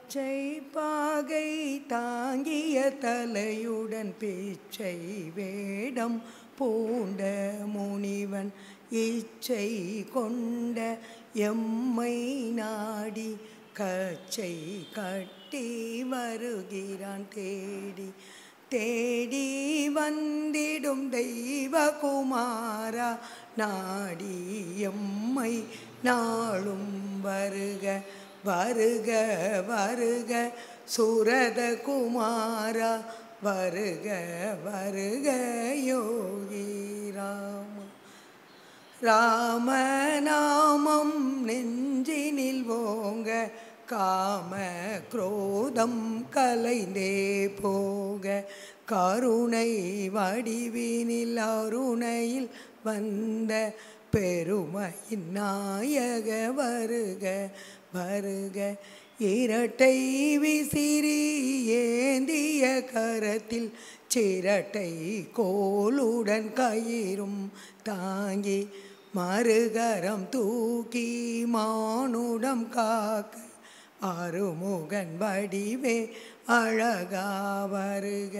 பச்சை பாகை தாங்கிய தலையுடன் பிச்சை வேடம் பூண்ட முனிவன் இச்சை கொண்ட எம்மை நாடி கச்சை கட்டி வருகிறான் தேடி தேடி வந்திடும் தெய்வகுமாரா நாடி எம்மை நாளும் வருக வருக வருக சுரத குமாரா வருக வருக யோகி ராம ராமநாமம் நெஞ்சினில் ஓங்க காம குரோதம் கலைந்தே போக கருணை வடிவினில் அருணையில் வந்த பெருமையின் நாயக வருக வருக இரட்டை விசிறி ஏந்திய கரத்தில் சிரட்டை கோலுடன் கயிறும் தாங்கி மறுகரம் தூக்கி மானுடம் காக்க அருமுகன் வடிவே அழகா வருக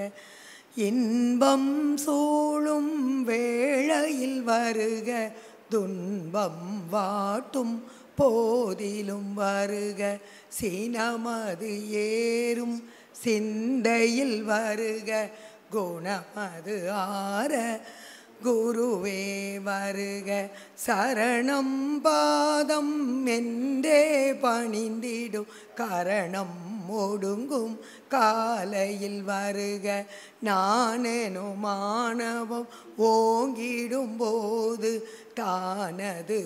இன்பம் சூழும் வேளையில் வருக துன்பம் வாட்டும் போதிலும் வருக சினமது ஏறும் சிந்தையில் வருக குணமது ஆற குருவே வருக சரணம் பாதம் என்றே பணிந்திடும் கரணம் ஒடுங்கும் காலையில் வருக நானெனும் மாணவம் ஓங்கிடும் போது தானது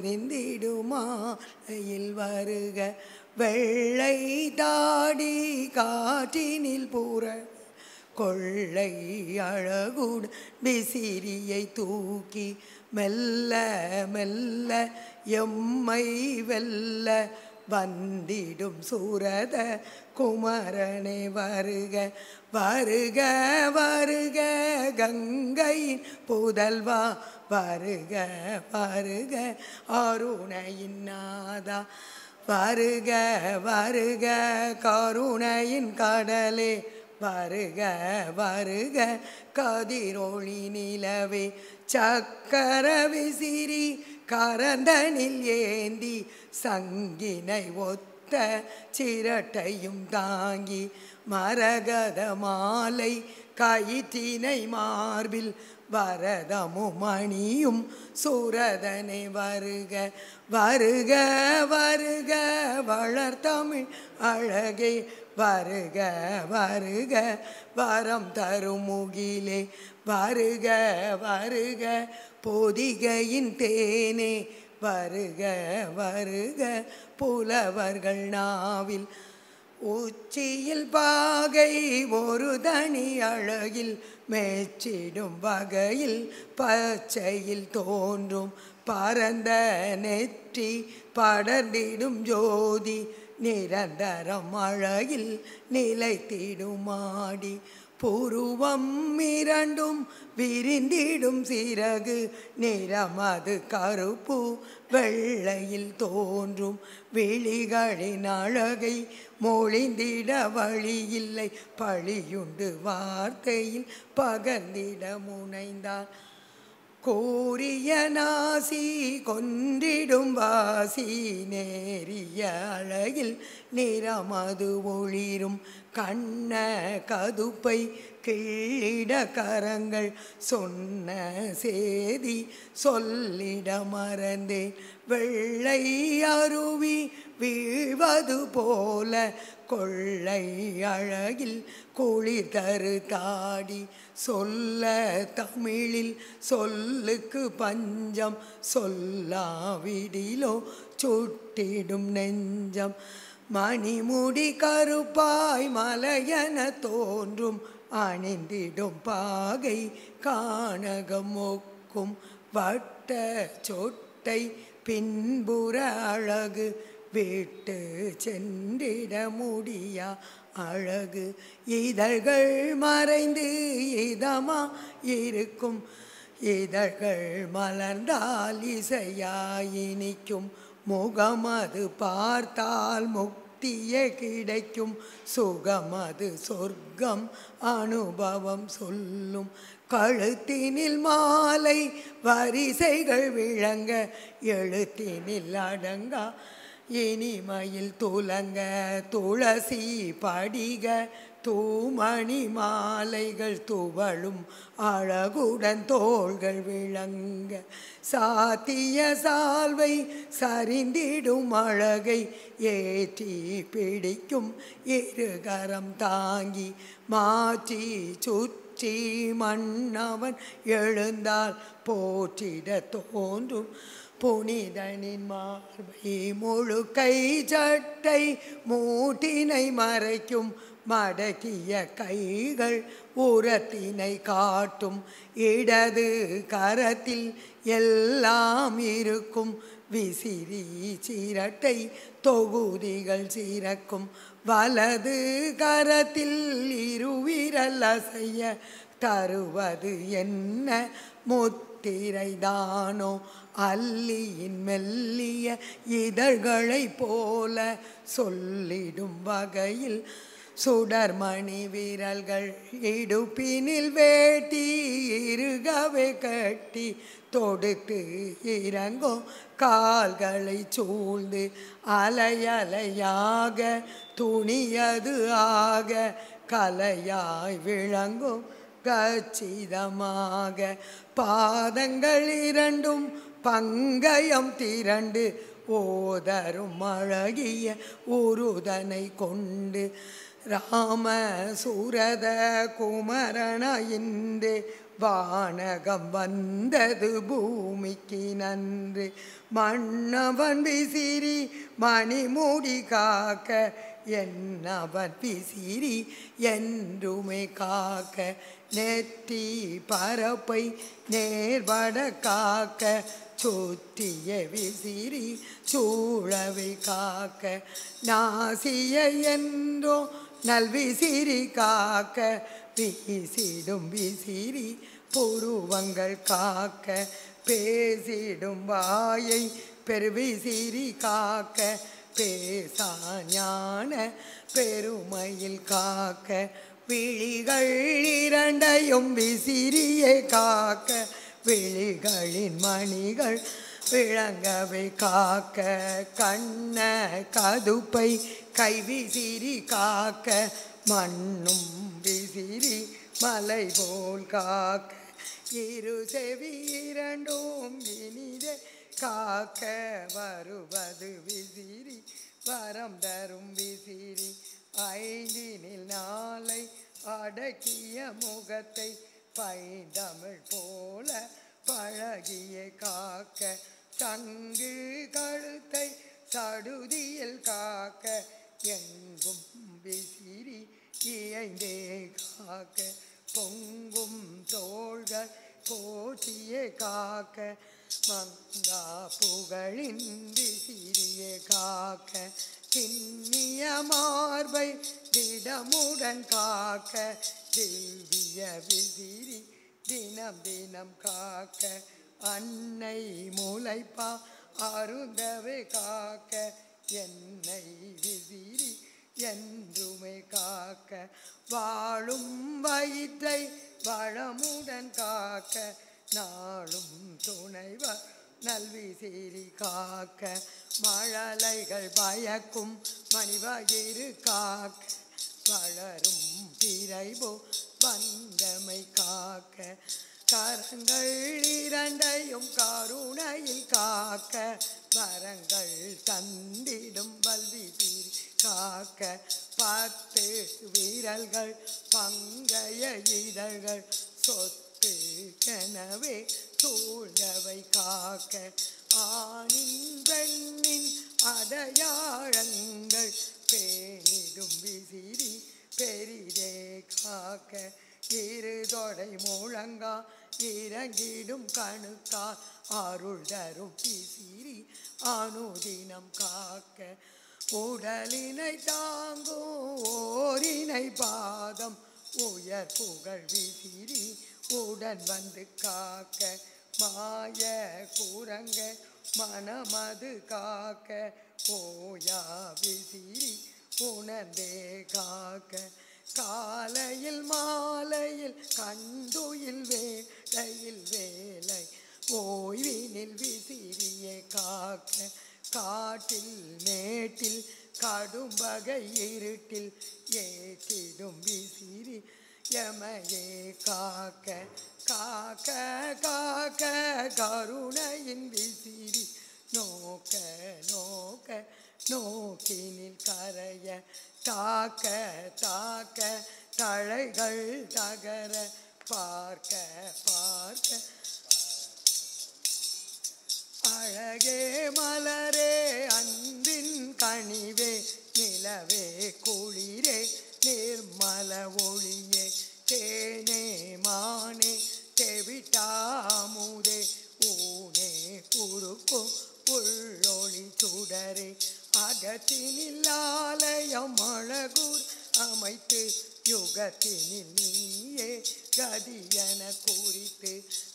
ஒதிந்திடுமாலையில் வருக வெள்ளை தாடி காற்றினில் புற கொள்ளை அழகுடு விசிறியை தூக்கி மெல்ல மெல்ல எம்மை வெல்ல வந்திடும் சூரத குமரனே வருக வருக வருக கங்கையின் புதல்வா வருக வருக அருணையின் நாதா வருக வருக கருணையின் கடலே வருக வருக கதிரொளி நிலவே சக்கர விசிறி கரந்தனில் ஏந்தி சங்கினை ஒத்த சிரட்டையும் தாங்கி மரகத மாலை கயிற்றினை மார்பில் வரதமும் மணியும் சூரதனை வருக வருக வருக வளர்த்தமிழ் அழகே வருக வருக வரம் தரும் முகிலே வருக வருக பொதிகையின் தேனே வருக வருக புலவர்கள் நாவில் உச்சியில் பாகை ஒரு தனி அழகில் மேச்சிடும் வகையில் பச்சையில் தோன்றும் பரந்த நெற்றி படர்ந்திடும் ஜோதி நிரந்தரம் அழகில் நிலைத்திடுமாடி புருவம் இரண்டும் விரிந்திடும் சிறகு நிறமது கருப்பு வெள்ளையில் தோன்றும் விழிகளின் அழகை மொழிந்திட வழியில்லை பழியுண்டு வார்த்தையில் பகர்ந்திட முனைந்தார் கூறிய நாசி கொன்றிடும் வாசி நேரிய அழகில் நிறமது ஒளிரும் கண்ண கதுப்பை கிள்ளிட கரங்கள் சொன்ன சேதி சொல்லிட மறந்தேன் வெள்ளை அருவி வீழ்வது போல கொள்ளை அழகில் குளிர் தரு தாடி சொல்ல தமிழில் சொல்லுக்கு பஞ்சம் சொல்லாவிடிலோ சுட்டிடும் நெஞ்சம் மணிமுடி கருப்பாய் மலையென தோன்றும் அணிந்திடும் பாகை கானகம் மொக்கும் வட்ட சொட்டை பின்புற அழகு விட்டு சென்றிட முடியா அழகு இதழ்கள் மறைந்து இதமா இருக்கும் இதழ்கள் மலர்ந்தால் இசையாய் இனிக்கும் முகமது பார்த்தால் முக்தி முத்திய கிடைக்கும் சுகமது சொர்க்கம் அனுபவம் சொல்லும் கழுத்தினில் மாலை வரிசைகள் விளங்க எழுத்தினில் அடங்கா இனிமையில் துலங்க துளசி படிக தூமணி மாலைகள் துவளும் அழகுடன் தோள்கள் விளங்க சாத்திய சால்வை சரிந்திடும் அழகை ஏற்றி பிடிக்கும் இருகரம் தாங்கி மாற்றி சுற்றி மன்னவன் எழுந்தால் போற்றிட தோன்றும் புனிதனின் மார்பை முழு கை சட்டை மூட்டினை மறைக்கும் மடக்கிய கைகள் உரத்தினை காட்டும் இடது கரத்தில் எல்லாம் இருக்கும் விசிறி சிரட்டை தொகுதிகள் சிறக்கும் வலது கரத்தில் இருவிரல் அசைய தருவது என்ன முத்திரைதானோ அல்லியின் மெல்லிய இதழ்களைப் போல சொல்லிடும் வகையில் சுடர்மணி விரல்கள் இடுப்பினில் வேட்டி இருகவே கட்டி தொடுத்து இறங்கும் கால்களை சூழ்ந்து அலையலையாக துணியது ஆக கலையாய் விளங்கும் கச்சிதமாக பாதங்கள் இரண்டும் பங்கயம் திரண்டு ஓதரும் அழகிய உருதனை கொண்டு ராம சூரத குமரன இன்று வானகம் வந்தது பூமிக்கு நன்று மன்னவன் விசிறி மணிமுடி காக்க என்னவன் விசிறி என்றுமே காக்க நெற்றி பரப்பை நேர்பட காக்க சுற்றிய விசிறி சூழவை காக்க நாசிய என்றோ நல்விசிறி காக்க வீசிடும் விசிறி புருவங்கள் காக்க பேசிடும் வாயை பெருவிசிறி காக்க பேசா ஞான பெருமையில் காக்க விழிகள் இரண்டையும் விசிறியே காக்க விழிகளின் மணிகள் விளங்கவை காக்க கண்ண கதுப்பை கை விசிறி காக்க மண்ணும் விசிறி மலை போல் காக்க இரு செவி இரண்டும் இனிதே காக்க வருவது விசிறி வரம் தரும் விசிறி ஐந்தினில் நாளை அடக்கிய முகத்தை பைந்தமிழ் போல பழகிய காக்க தங்கு கழுத்தை சடுதியில் காக்க எங்கும் விசிறி இயைந்தே காக்க பொங்கும் தோள்கள் போற்றியே காக்க மங்கா புகழின் விசிறியே காக்க திண்ணிய மார்பை திடமுடன் காக்க திவ்ய விசிறி தினம் தினம் காக்க அன்னை முளைப்பா அருந்தவை காக்க என்னை விசிறி என்றுமே காக்க வாழும் வயிற்றை வளமுடன் காக்க நாளும் துணைவர் நல்விசிறி காக்க மழலைகள் பயக்கும் மணிவகிரு காக்க வளரும் பிறைபோ வந்தமை காக்க கரங்கள் இரண்டையும் கருணையில் காக்க வரங்கள் தந்திடும் வல்வி தீர் காக்க பத்து வீரல்கள் பங்கைய இதழ்கள் சொத்து கனவே சூழ்ந்தவை காக்க ஆணின் பெண்ணின் அடையாளங்கள் பேணிடும் விசிறி பெரிதே காக்க இரு தொடை முழங்கா இறங்கிடும் கணுக்கா அருள் தரும் விசிறி அனுதினம் காக்க உடலினை தாங்கும் ஓரினை பாதம் உயர் புகழ் விசிறி உடன் வந்து காக்க மாய கூரங்க மனமது காக்க ஓயா விசிறி உணர்ந்தே காக்க காலையில் மாலையில் கண்டுயில் வேளையில் வேலை ஓய்வினில் விசிறியே காக்க காட்டில் மேட்டில் கடும்பகை இருட்டில் ஏற்றிடும் விசிறி எமையே காக்க காக்க காக்க கருணையின் விசிறி நோக்க நோக்க நோக்கினில் கரைய தாக்க தாக்க தழைகள் தகர பார்க்க பார்க்க அழகே மலரே அன்பின் கனிவே நிலவே குளிரே நிர்மல ஒளியே தேனே மானே தெவிட்டாமுதே ஊனே உருக்கும் உள்ளொளி சுடரே அகத்தினில் ஆலயம் அழகூர் அமைத்து யுகத்தினில் நீயே கதியன குறித்து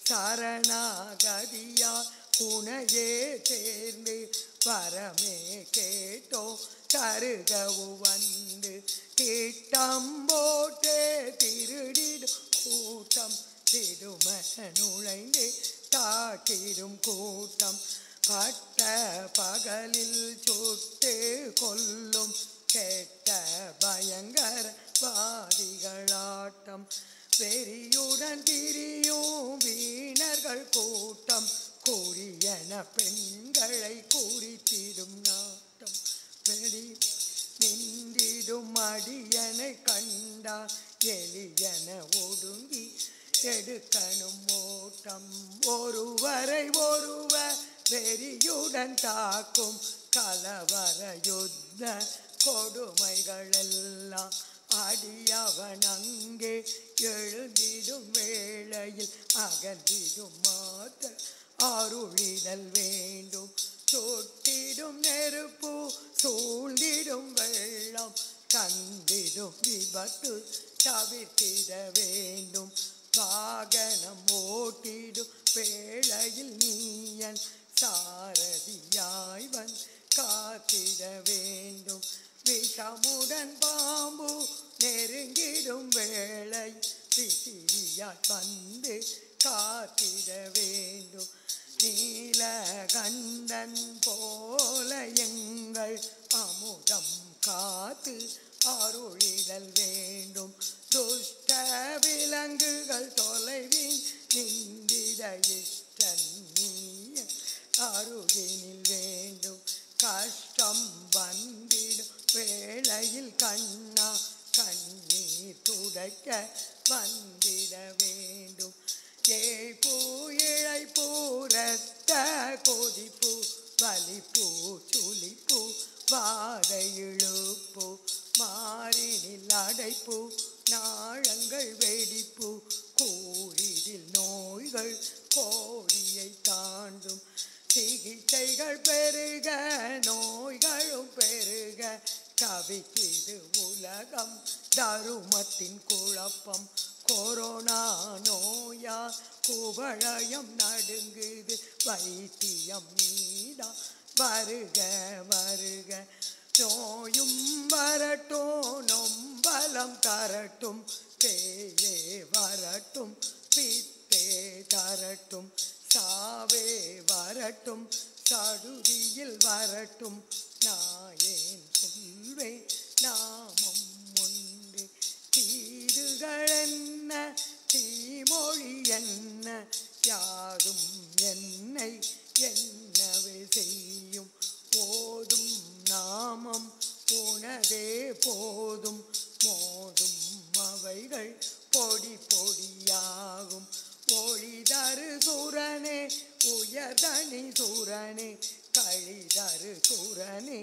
சரணாகதியா உனையே தேர்ந்து வரமே கேட்டோ தருகவு வந்து திட்டம் போட்டே திருடிடும் கூட்டம் திடும நுழைந்து தாக்கிடும் கூட்டம் பட்ட பகலில் சுட்டு கொல்லும் கெட்ட பயங்கர வாதிகளாட்டம் வெறியுடன் திரியும் வீணர்கள் கூட்டம் கூறியன பெண்களை குறித்திடும் நாட்டம் வெளி நின்றிடும் அடியனை கண்டா எளியன ஒடுங்கி எடுக்கணும் ஓட்டம் ஒருவரை ஒருவர் வெறியுடன் தாக்கும் கலவர யுத்த கொடுமைகளெல்லாம் அடியவன் அங்கே எழுந்திடும் வேளையில் அகன்றிடும் மாத்த அருளிதல் வேண்டும் தொட்டிடும் நெருப்பு சூழ்ந்திடும் வெள்ளம் தந்திடும் விபத்து தவிர்த்திட வேண்டும் வாகனம் ஓட்டிடும் வேளையில் நீயன் சாரதியாய் வந் காத்திட வேண்டும் விஷமுடன் பாம்பு நெருங்கிடும் வேளை விசிறியாய் வந்து காத்திட வேண்டும் நீலகண்டன் போல எங்கள் அமுதம் காத்து அருளிடல் வேண்டும் துஷ்ட விலங்குகள் தொலைவின் நின்றிட இஷ்டன் நீய அருகினில் வேண்டும் கஷ்டம் வந்திடும் வேளையில் கண்ணா கண்ணீர் துடைக்க வந்திட வேண்டும் ஏய்பூ இழைப்பூ ரத்த கொதிப்பு வலிப்பு சுளிப்பு வாத இழுப்பு மாறினில் அடைப்பு நாளங்கள் வெடிப்பு கூறிடில் நோய்கள் கோடியை தாண்டும் சிகிச்சைகள் பெருக நோய்களும் பெருக தவிக்கிது உலகம் தருமத்தின் குழப்பம் கொரோனா நோயா குவளையம் நடுங்குது வைத்தியம் நீடா வருக வருக நோயும் வரட்டும் நொம்பலம் தரட்டும் பேயே வரட்டும் பித்தே தரட்டும் சாவே வரட்டும் சடுதியில் வரட்டும் நாயேன் சொல்வேன் நாமம் ஒன்று தீதுகள் என்ன தீமொழி என்ன யாதும் என்னை என்னவே செய்யும் ஓதும் நாமம் உனதே போதும் மோதும் அவைகள் பொடி பொடியாகும் ஒளிதரு சூரனே உயர்தனி சூரனே கழிதரு சூரனே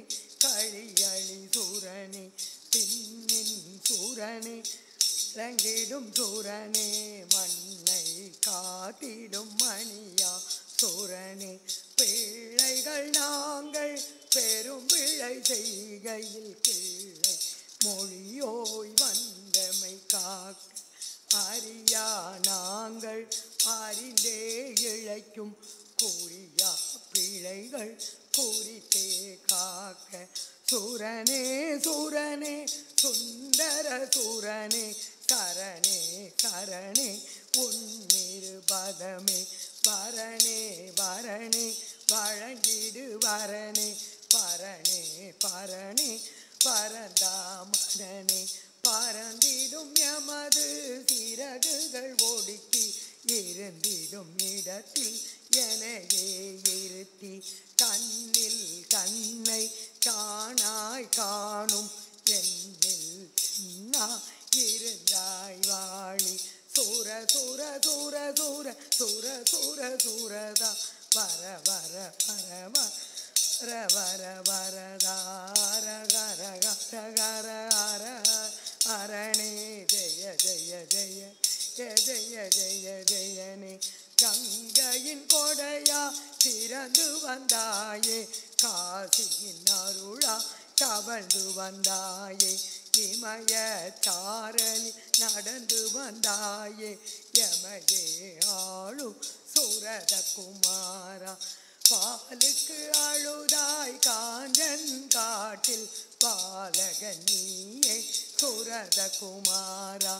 கழியழி சூரனே பின்னின் சூரனே இறங்கிடும் சூரனே மண்ணை காத்திடும் மணியா சூரனே பிள்ளைகள் நாங்கள் பெரும் பிழை செய்கையில் கிள்ளை மொழியோய் வந்தமை காக்க அறியா நாங்கள் அறிந்தே இழைக்கும் குறியா பிழைகள் குறித்தே காக்க சூரனே சூரனே சுந்தர சூரனே சரணே சரணே உன்னிருபதமே பரணே பரணே வழங்கிடு வரனே பரணே பரணே பரந்தாமனே பறந்திடும் எமது சிறகுகள் ஒடுக்கி இருந்திடும் இடத்தில் எனையே இருத்தி கண்ணில் கண்ணை காணாய் காணும் என்னில் சின்னா இருந்தாய் வாழி சூர சூர சூர சூர சூர சூர சூரதா வர வர வர வர வர வரதார கர கர கர அர அரணே ஜெய ஜெய ஜெய ஜெய ஜெய ஜெய ஜெயனே கங்கையின் கொடையா திறந்து வந்தாயே காசியின் அருளா கவழ்ந்து வந்தாயே இமய சாரலி நடந்து வந்தாயே எமையே ஆளும் சுரத குமாரா பாலுக்கு அழுதாய் காஞ்சன் காட்டில் பாலகன் நீயே சுரத குமாரா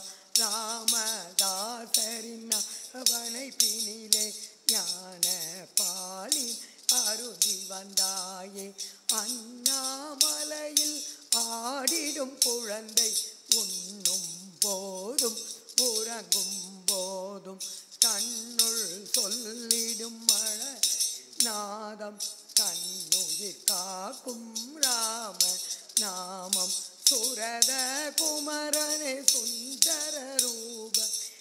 ராமதாசரின் அவனை பினிலே ஞான பாலின் அருதி வந்தாயே அண்ணாமலையில் ஆடிடும் குழந்தை உண்ணும் போதும் உறங்கும் போதும் தன்னுள் சொல்லிடும் மழை நாதம் கண்ணுயிர் காக்கும் ராம நாமம் சுரத குமரனே சுந்தர ரூப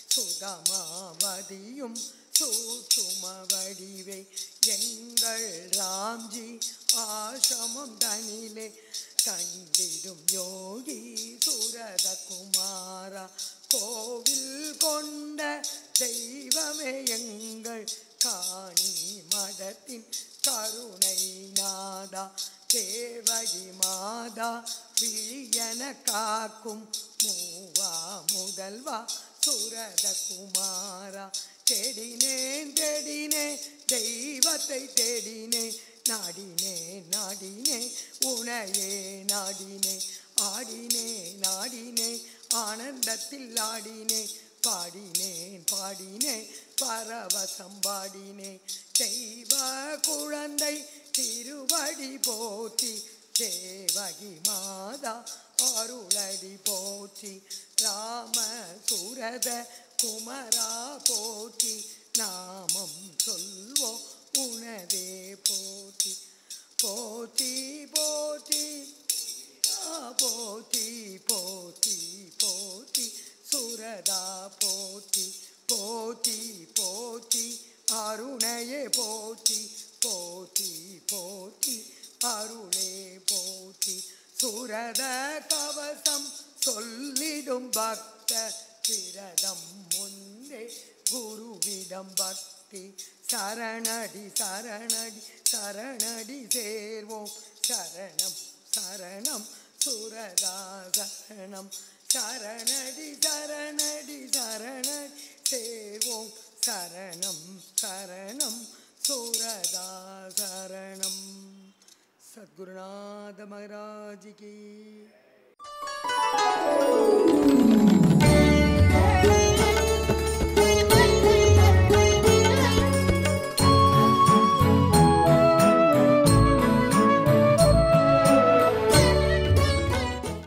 சுதமாவதியும் சூட்டும வடிவே எங்கள் ராம்ஜி ஆசிரமம் தனிலே தங்கிடும் யோகி சுரத குமாரா கோவில் கொண்ட தெய்வமே எங்கள் காணி மடத்தின் கருணை நாதா தேவகி மாதா விழியன காக்கும் மூவா முதல்வா சுரத குமாரா தேடினேன் தேடினேன் தெய்வத்தை தேடினேன் நாடினே நாடினே உனையே நாடினே ஆடினே நாடினே ஆனந்தத்தில் ஆடினே பாடினேன் பாடினே பரவசம் பாடினே தெய்வ குழந்தை திருவடி போற்றி தேவகி மாதா அருளடி போற்றி ராம சுரத குமரா போற்றி நாமம் சொல்வோம் உனதே போற்றி போற்றி போற்றி ஆ, போற்றி போற்றி போற்றி சுரதா போற்றி போற்றி போற்றி அருணையே போற்றி போற்றி போற்றி அருளே போற்றி சுரத கவசம் சொல்லிடும் பக்த விரதம் முன்னே குருவிடம் பக்தி சரணடி சரணடி சரணடி சேர்வோம் சரணம் சரணம் சுரதா சரணம் சரணடி சரணடி சரணடி சேர்வோம் சரணம் சரணம் சுரதா சரணம் சத்குருநாத மகாராஜ் கி